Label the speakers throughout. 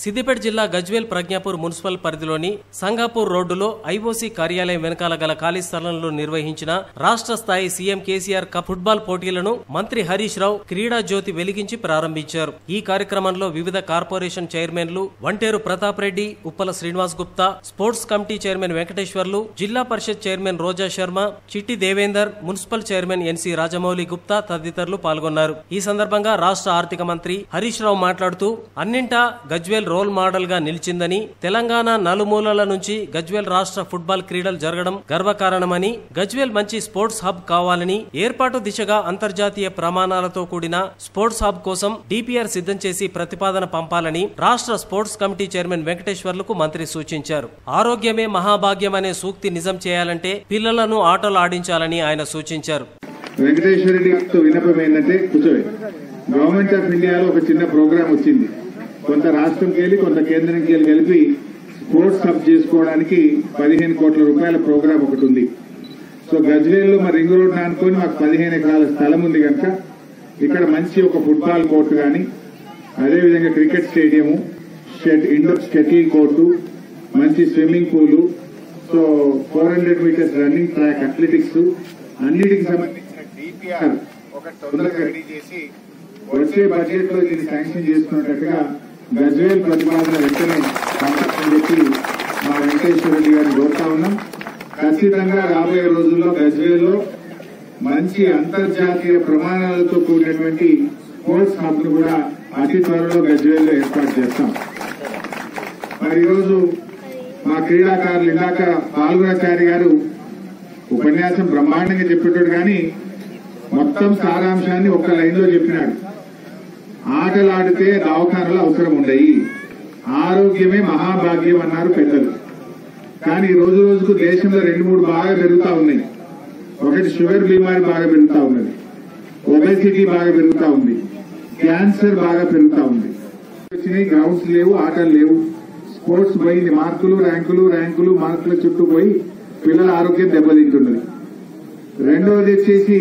Speaker 1: సిద్దిపేట జిల్లా గజ్వేల్ ప్రజ్ఞాపూర్ మున్సిపల్ పరిధిలోని సంగాపూర్ రోడ్డులో ఐఓసీ కార్యాలయం వెనకాల గల ఖాళీ స్థలంలో నిర్వహించిన రాష్ట్ర స్థాయి సీఎం కేసీఆర్ కప్ ఫుట్బాల్ పోటీలను మంత్రి హరీష్ రావు క్రీడా జ్యోతి వెలిగించి ప్రారంభించారు ఈ కార్యక్రమంలో వివిధ కార్పొరేషన్ చైర్మన్లు Vanteru Pratap Reddy Uppala Srinivas Gupta sports committee chairman Venkateshwarlu zilla parishad chairman Roja Sharma Chitti Devender municipal chairman NC Rajamouli Gupta తదితరులు పాల్గొన్నారు ఈ సందర్భంగా రాష్ట్ర ఆర్థిక మంత్రి హరీష్ రావు మాట్లాడుతూ అన్నింటా గజ్వేల్ రోల్ మోడల్ గా నిలిచిందని తెలంగాణ నలుమూలల నుంచి గజ్వేల్ రాష్ట్ర ఫుట్బాల్ క్రీడలు జరగడం గర్వకారణమని గజ్వేల్ మంచి స్పోర్ట్స్ హబ్ కావాలని ఏర్పాటు దిశగా అంతర్జాతీయ ప్రమాణాలతో కూడిన స్పోర్ట్స్ హబ్ కోసం డిపిఆర్ సిద్ధం చేసి ప్రతిపాదన పంపాలని రాష్ట్ర స్పోర్ట్స్ కమిటీ చైర్మన్ వెంకటేశ్వర్లకు మంత్రి సూచించారు ఆరోగ్యమే మహాభాగ్యం అనే సూక్తి నిజం చేయాలంటే పిల్లలను ఆటలు ఆడించాలని ఆయన సూచించారు
Speaker 2: వెంకటేశ్వర రెడ్డి గారితో విన్నపం ఏంటంటే కూర్చోవే గవర్నమెంట్ ఆఫ్ ఇండియాలో ఒక చిన్న ప్రోగ్రామ్ వచ్చింది కొంత రాష్ట్రంకి వెళ్ళి కొంత కేంద్రంకి వెళ్ళి కలిపి స్పోర్ట్స్ హబ్ చేసుకోవడానికి పదిహేను కోట్ల రూపాయల ప్రోగ్రామ్ ఒకటి ఉంది సో గజ్వేల్లో మా రింగ్ రోడ్ అనుకొని మాకు పదిహేను ఎకరాల స్థలం ఉంది కనుక ఇక్కడ మంచి ఒక ఫుట్బాల్ కోర్టు కానీ అదేవిధంగా క్రికెట్ స్టేడియము షెట్ ఇండోర్ షటిల్ కోర్టు మంచి swimming pool so four hundred metres running track athletics అన్నిటికి సంబంధించిన డిపిఆర్ ఒక తొందరగా రెడీ చేసి వచ్చే బడ్జెట్ లో దీన్ని శాంక్షన్ చేసుకున్నట్టుగా గజ్వేల్ ప్రతిపాదన వెంటనే పంపాలని చెప్పి మా వెంకటేశ్వర రెడ్డి గారిని కోరుతా ఉన్నాం ఖచ్చితంగా రాబోయే రోజుల్లో గజ్వేల్లో మంచి అంతర్జాతీయ ప్రమాణాలతో కూడినటువంటి స్పోర్ట్స్ హబ్ ను కూడా అతి త్వరలో గజ్వేల్లో ఏర్పాటు చేస్తాం మరి ఈరోజు మా క్రీడాకారులు ఇందాక పాల్గొనాచారి గారు ఉపన్యాసం బ్రహ్మాండంగా చెప్పేటోడు కానీ మొత్తం సారాంశాన్ని ఒక లైన్ లో చెప్పినాడు ఆటలాడితే దవాఖానలు అవసరం ఉండయి ఆరోగ్యమే మహాభాగ్యం అన్నారు పెద్దలు కానీ రోజు రోజుకు దేశంలో రెండు మూడు బాగా పెరుగుతా ఉన్నాయి ఒకటి షుగర్ బీమారి బాగా పెరుగుతా ఉన్నది ఒబెసిటీ బాగా పెరుగుతా ఉంది క్యాన్సర్ బాగా పెరుగుతా ఉంది వచ్చినాయి గ్రౌండ్స్ లేవు ఆటలు లేవు స్పోర్ట్స్ పోయింది మార్కులు ర్యాంకులు ర్యాంకులు మార్కుల చుట్టూ పోయి పిల్లల ఆరోగ్యం దెబ్బతింటున్నది రెండవది వచ్చేసి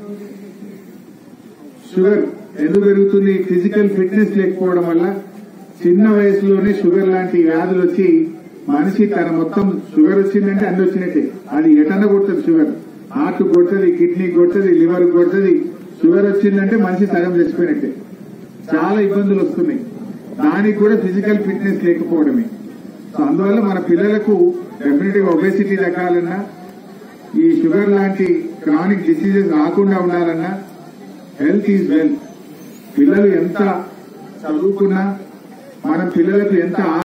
Speaker 2: షుగర్ ఎందుకు పెరుగుతుంది ఫిజికల్ ఫిట్నెస్ లేకపోవడం వల్ల చిన్న వయసులోనే షుగర్ లాంటి వ్యాధులు వచ్చి మనిషి తన మొత్తం షుగర్ వచ్చిందంటే అన్ని వచ్చినట్టే అది ఎటన్న కొడుతుంది షుగర్ హార్ట్ కొడుతుంది కిడ్నీ కొడుతుంది లివర్ కొడుతుంది షుగర్ వచ్చిందంటే మనిషి సగం చచ్చిపోయినట్టే చాలా ఇబ్బందులు వస్తున్నాయి దానికి కూడా ఫిజికల్ ఫిట్నెస్ లేకపోవడమే సో అందువల్ల మన పిల్లలకు డెఫినెట్ గా ఒబేసిటీ తగ్గాలన్నా ఈ షుగర్ లాంటి క్రానిక్ డిసీజెస్ రాకుండా ఉండాలన్నా హెల్త్ ఈజ్ వెల్త్ పిల్లలు ఎంత చదువుకున్నా మన పిల్లలకు ఎంత